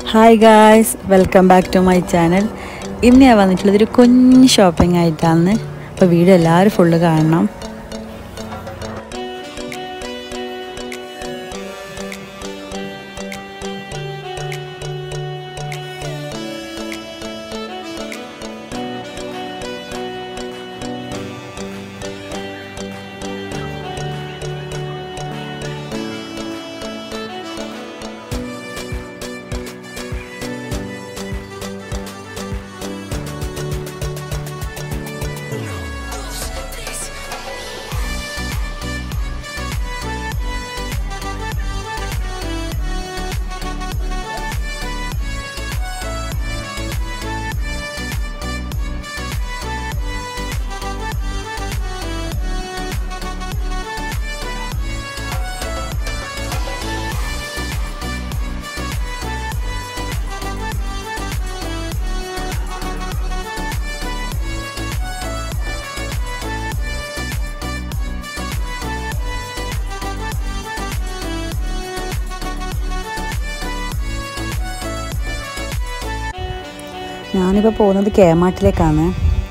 hi guys welcome back to my channel ഇന്ന് ഞാൻ വന്നിട്ടുള്ളത് ഒരു കുഞ്ഞ് ഷോപ്പിംഗ് ആയിട്ടാണ് അപ്പോൾ വീഡിയോ എല്ലാവരും ഫുള്ള് കാണണം ഞാനിപ്പോൾ പോകുന്നത് കേമാട്ടിലേക്കാണ്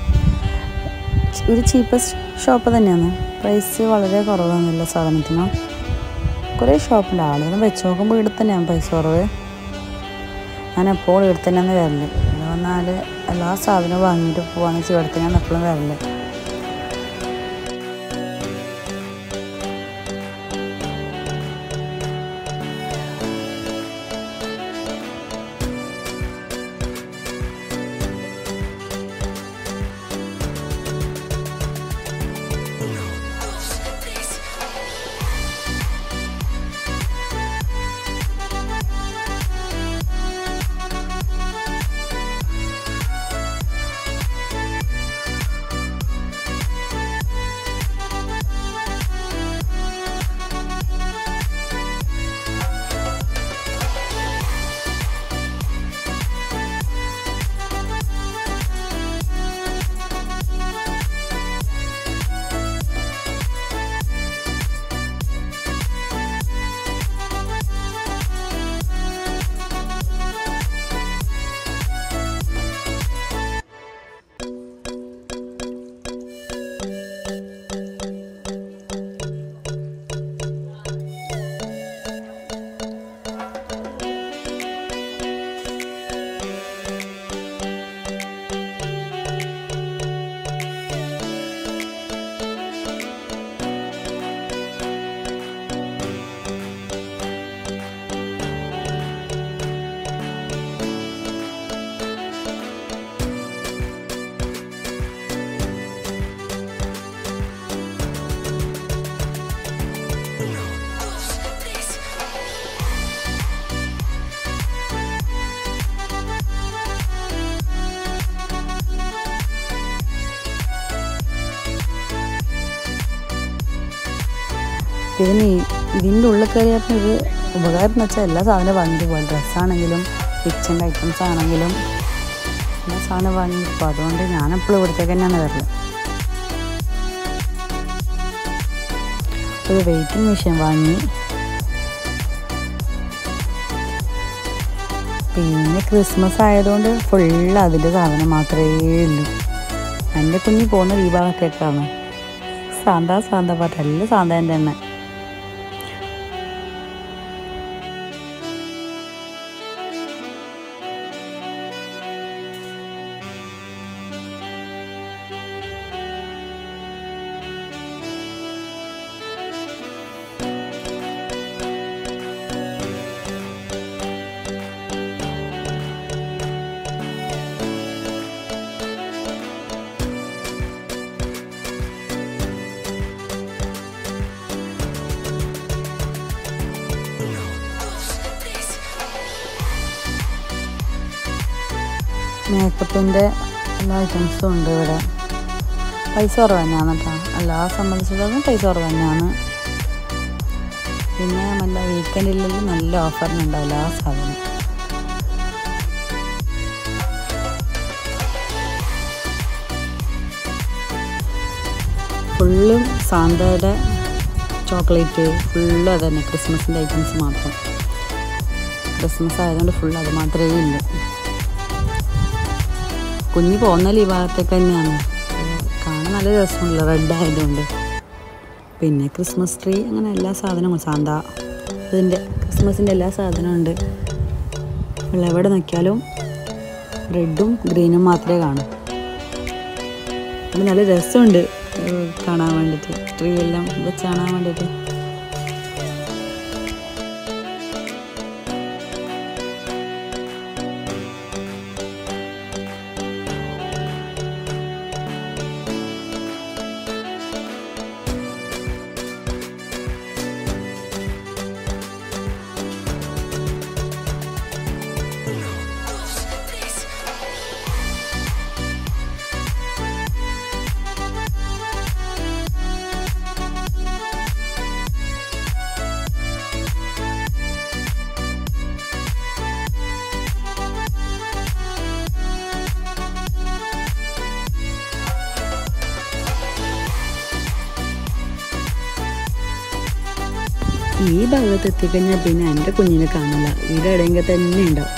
ഒരു ചീപ്പസ്റ്റ് ഷോപ്പ് തന്നെയാണ് പ്രൈസ് വളരെ കുറവാണല്ലോ സാധനത്തിന് കുറേ ഷോപ്പുണ്ട് ആളുകൾ വെച്ച് നോക്കുമ്പോൾ ഇവിടെ തന്നെയാണ് പൈസ കുറവ് ഞാൻ എപ്പോഴും ഇവിടെ തന്നെയാണ് വരല് ഇവിടെ വന്നാൽ എല്ലാ സാധനവും വാങ്ങിയിട്ട് പോവാന്ന് വെച്ചാൽ ഇവിടെ തന്നെയാണ് എപ്പോഴും വരല് ഇതിന് ഈ- ഇതിൻ്റെ ഉള്ളിൽ കയറിയപ്പോൾ ഇത് ഉപകാരം എന്ന് വെച്ചാൽ എല്ലാ സാധനവും വാങ്ങിയിട്ട് പോകാം ഡ്രസ്സാണെങ്കിലും കിച്ചൻ്റെ ഐറ്റംസ് ആണെങ്കിലും എല്ലാ സാധനം വാങ്ങിയിട്ട് പോകും അതുകൊണ്ട് ഞാനെപ്പോഴും ഇവിടത്തേക്ക് തന്നെയാണ് വരല് ഒരു വെയിറ്റിംഗ് മെഷീൻ വാങ്ങി പിന്നെ ക്രിസ്മസ് ആയതുകൊണ്ട് ഫുള്ള് അതിൻ്റെ സാധനം മാത്രമേ ഉള്ളൂ എൻ്റെ കുഞ്ഞി പോകുന്ന ഈ ഭാഗത്തേക്കാണ് സാന്താ സാന്താ പാട്ട് എല്ലാം സാന്താൻ്റെ തന്നെ മേക്കപ്പിൻ്റെ എല്ലാ ഐറ്റംസും ഉണ്ട് ഇവിടെ പൈസ കുറവ് തന്നെയാണ് കേട്ടോ എല്ലാ സംബന്ധിച്ചിടത്തോളം പൈസ കുറവ് തന്നെയാണ് പിന്നെ നല്ല വീക്കെൻഡിൽ നല്ല ഓഫറിനുണ്ടാവും എല്ലാ സാധനം ഫുള്ളും സാന്തയുടെ ചോക്ലേറ്റ് ഫുള്ള് അതന്നെ ക്രിസ്മസിൻ്റെ ഐറ്റംസ് മാത്രം ക്രിസ്മസ് ആയതുകൊണ്ട് ഫുൾ അത് മാത്രമേ ഉള്ളൂ കുഞ്ഞ് പോകുന്ന ഈ ഭാഗത്തേക്ക് തന്നെയാണ് അത് കാണാൻ നല്ല രസമുണ്ടല്ലോ റെഡ് ആയതുകൊണ്ട് പിന്നെ ക്രിസ്മസ് ട്രീ അങ്ങനെ എല്ലാ സാധനങ്ങളും സാന്ത ഇതിൻ്റെ ക്രിസ്മസിൻ്റെ എല്ലാ സാധനവും ഉണ്ട് ഉള്ള എവിടെ നോക്കിയാലും റെഡും ഗ്രീനും മാത്രമേ കാണൂ അത് നല്ല രസമുണ്ട് ഏഹ് കാണാൻ വേണ്ടിയിട്ട് ട്രീ എല്ലാം വെച്ച് കാണാൻ വേണ്ടിയിട്ട് ഈ ഭാഗത്ത് എത്തിക്കഴിഞ്ഞാൽ പിന്നെ എൻ്റെ കുഞ്ഞിനെ കാണില്ല ഇവിടെ എവിടെയെങ്കിൽ തന്നെ ഉണ്ടാവും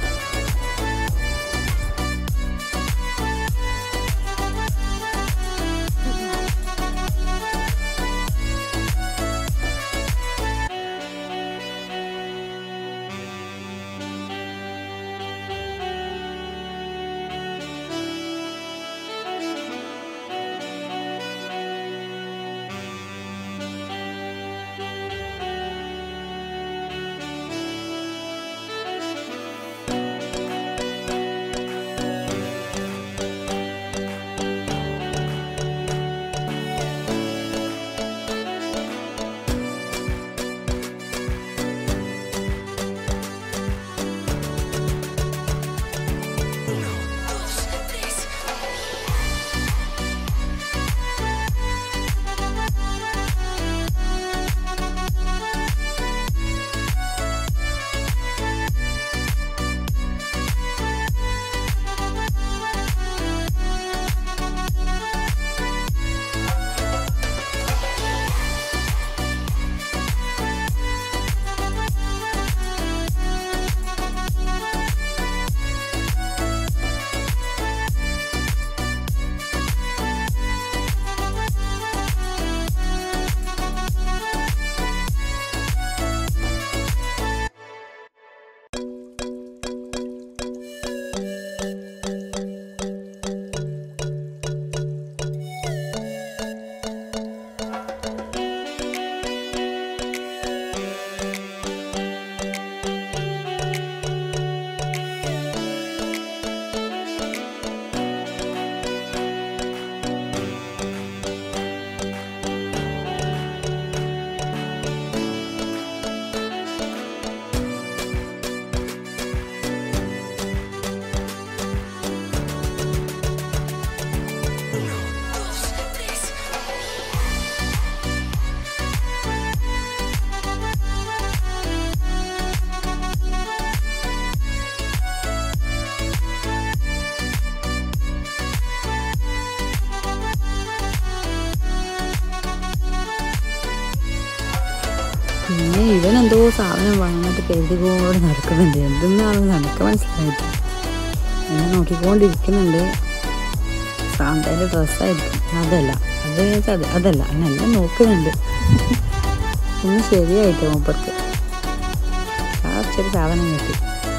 പിന്നെ ഇവൻ എന്തോ സാധനം വാങ്ങാനായിട്ട് കരുതിക്കൊണ്ട് നടക്കുന്നുണ്ട് എന്തെന്നാണെന്ന് എനിക്ക് മനസ്സിലായിട്ട് എന്നെ നോക്കിക്കൊണ്ടിരിക്കുന്നുണ്ട് സാന്തേൻ്റെ ഡ്രസ്സായിരിക്കും അതല്ല അത് അത് അതല്ല എന്നെല്ലാം നോക്കുന്നുണ്ട് ഒന്നും ശരിയായിട്ട് മൂപ്പർക്ക് ലാസ്റ്റ് ഒരു സാധനം കിട്ടി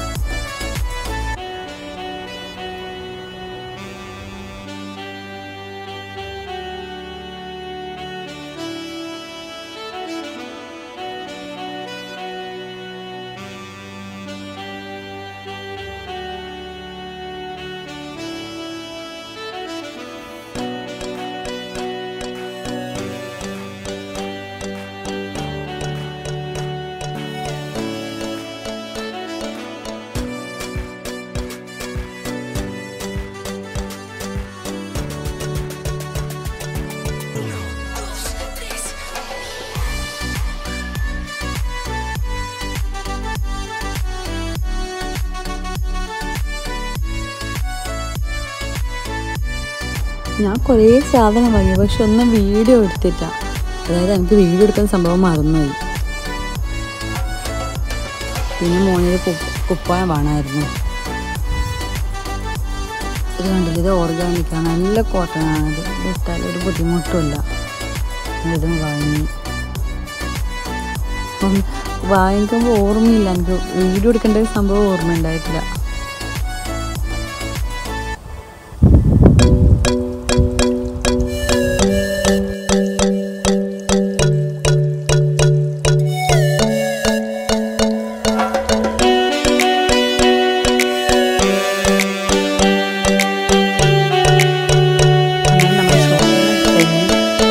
ഞാൻ കുറേ സാധനം വാങ്ങി പക്ഷെ ഒന്നും വീഡിയോ എടുത്തില്ല അതായത് എനിക്ക് വീഡിയോ എടുക്കുന്ന സംഭവം മറന്നുപോയി പിന്നെ മോനൊരു കു- കുപ്പായം വേണമായിരുന്നു ഇത് കണ്ടില്ല ഇത് ഓർഗാനിക്കാണ് നല്ല കോട്ടനാണ് ഇത് ഇത് ഇട്ടാൽ ഒരു ബുദ്ധിമുട്ടുമില്ല ഇതും വാങ്ങി ഉം, വാങ്ങിക്കുമ്പോൾ ഓർമ്മയില്ല എനിക്ക് വീഡിയോ എടുക്കേണ്ട ഒരു സംഭവം ഓർമ്മ ഉണ്ടായിട്ടില്ല അങ്ങനെ നമ്മുടെ ഷോപ്പിംഗ് കഴിഞ്ഞു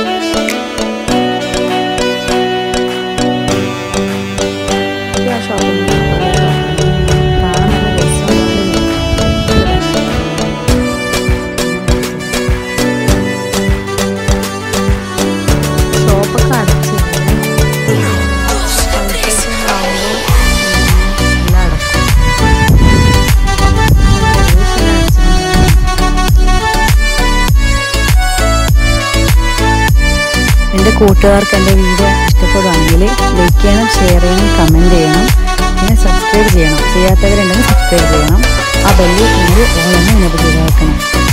ഇത് ആ ഷോപ്പിംഗ് കാണാൻ നല്ല രസമുണ്ട് ഷോപ്പൊക്കെ അടച്ച് എല്ലാം അടക്കും എൻ്റെ കൂട്ടുകാർക്ക് എൻ്റെ വീഡിയോ ഇഷ്ടപ്പെടുകയാണെങ്കിൽ ലൈക്ക് ചെയ്യണം ഷെയർ ചെയ്യണം കമൻറ്റ് ചെയ്യണം പിന്നെ സബ്സ്ക്രൈബ് ചെയ്യണം ചെയ്യാത്തവരുണ്ടെങ്കിൽ സബ്സ്ക്രൈബ് ചെയ്യണം ആ ബെല്ലിൽ ഓളെന്ന് എനേബിൾ ചെയ്താക്കണം